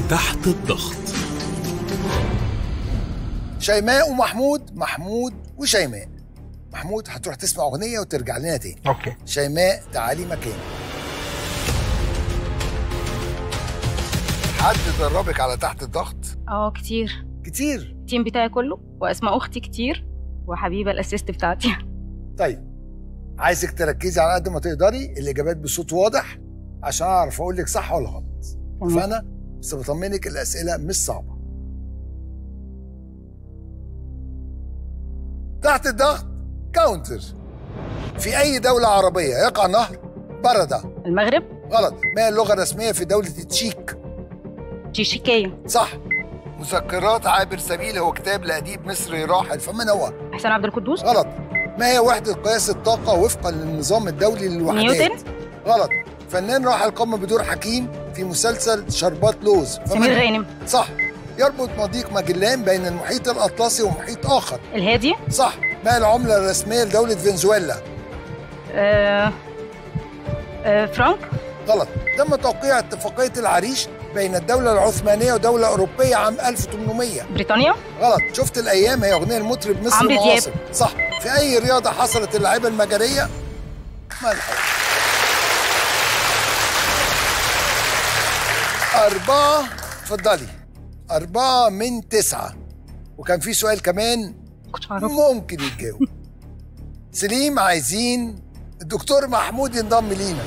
تحت الضغط شيماء ومحمود محمود وشيماء محمود هتروح تسمع اغنيه وترجع لنا تاني اوكي شيماء تعالي مكاني حد دربك على تحت الضغط اه كتير كتير التيم بتاعي كله واسماء اختي كتير وحبيبه الاسيست بتاعتي طيب عايزك تركزي على قد ما تقدري الاجابات بصوت واضح عشان اعرف اقول لك صح ولا غلط تمام. فانا بس بطمنك الاسئله مش صعبه تحت الضغط كاونتر في اي دوله عربيه يقع نهر برده المغرب غلط ما هي اللغه الرسميه في دوله التشيك تشيكيه صح مذكرات عابر سبيل هو كتاب لأديب مصري راحل فمن هو حسين عبد القدوس غلط ما هي وحدة قياس الطاقة وفقا للنظام الدولي للوحدات نيوتن غلط فنان راحل قام بدور حكيم في مسلسل شربات لوز فمن سمير هو؟ غانم صح يربط مضيق ماجلان بين المحيط الأطلسي ومحيط آخر الهادي صح ما هي العملة الرسمية لدولة فنزويلا آه آه فرانك غلط تم توقيع اتفاقية العريش بين الدولة العثمانية ودولة أوروبية عام 1800 بريطانيا غلط شفت الأيام هي أغنية المطرب مصر عمرو دياب. معاصر صح في أي رياضة حصلت اللعيبة المجرية ملحق أربعة اتفضلي أربعة من تسعة وكان في سؤال كمان كنت عارف ممكن يتجاوب سليم عايزين الدكتور محمود ينضم لينا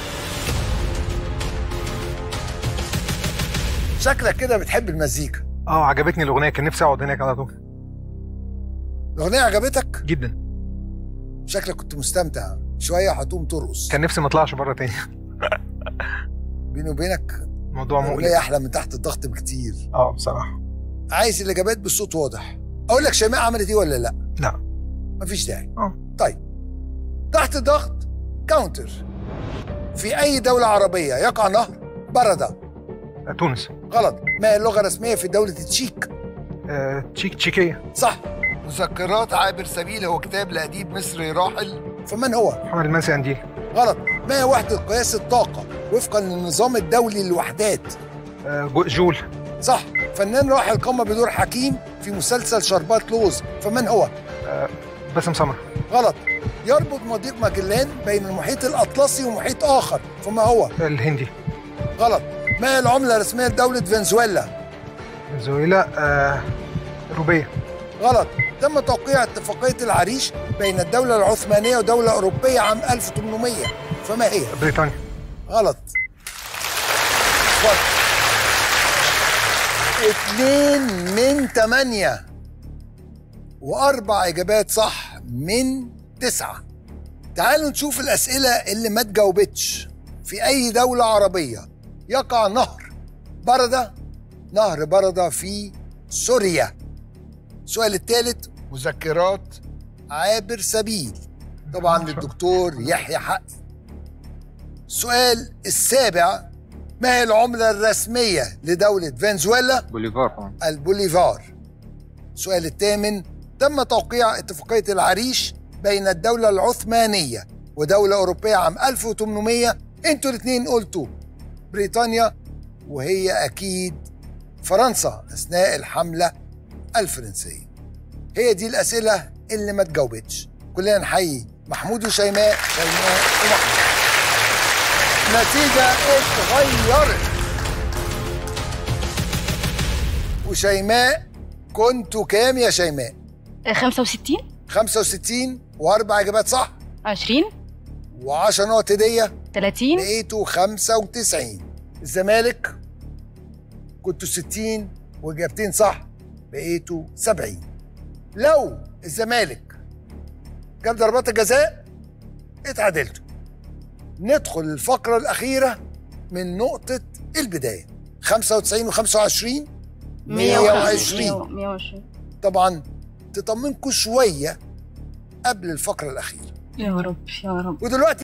شكلك كده بتحب المزيكا اه عجبتني الاغنيه كان نفسي اقعد هناك على طول الأغنية عجبتك جدا شكلك كنت مستمتع شوية هتقوم ترقص كان نفسي ما اطلعش بره تاني بيني وبينك موضوع الأغنية مقلق أحلى من تحت الضغط بكتير اه بصراحه عايز الإجابات بالصوت واضح أقول لك شيماء عملت إيه ولا لأ لا مفيش داعي اه طيب تحت الضغط كاونتر في أي دولة عربية يقع نهر بردة تونس غلط ما هي اللغة الرسمية في دولة التشيك آه تشيك تشيكيه صح مذكرات عابر سبيل هو كتاب لأديب مصري راحل فمن هو؟ محمد المنسي انديل غلط ما هي وحدة قياس الطاقة وفقا للنظام الدولي للوحدات آه جو- جول صح فنان راحل قام بدور حكيم في مسلسل شربات لوز فمن هو؟ باسم سمر غلط يربط مضيق ماجلان بين المحيط الأطلسي ومحيط آخر فما هو؟ الهندي غلط ما هي العملة الرسمية لدولة فنزويلا؟ فنزويلا آه روبيه غلط تم توقيع اتفاقية العريش بين الدولة العثمانية ودولة أوروبية عام 1800 فما هي؟ بريطانيا غلط اتفضل اتنين من تمانية وأربع إجابات صح من تسعة تعالوا نشوف الأسئلة اللي ما تجاوبتش في أي دولة عربية يقع نهر بردة نهر بردة في سوريا السؤال الثالث مذكرات عابر سبيل طبعا للدكتور يحيى حقي السؤال السابع ما هي العملة الرسمية لدولة فنزويلا؟ بوليفار طبعا البوليفار السؤال الثامن تم توقيع اتفاقية العريش بين الدولة العثمانية ودولة أوروبية عام 1800 انتوا الاثنين قلتوا بريطانيا وهي أكيد فرنسا أثناء الحملة الفرنسية هي دي الأسئلة اللي ما تجاوبتش كلنا نحيي محمود وشيماء شيماء ومحمود نتيجة اتغيرت وشيماء كنتوا كام يا شيماء؟ آه 65 65 واربع اجابات صح 20 و10 نقط هديه 30 بقيتوا 95 الزمالك كنتوا 60 واجابتين صح بقيتوا 70 لو الزمالك جاب ضربات الجزاء اتعادلتوا ندخل الفقره الاخيره من نقطه البدايه 95 و25 120 120 طبعا تطمنكم شويه قبل الفقره الاخيره يا رب يا رب ودلوقتي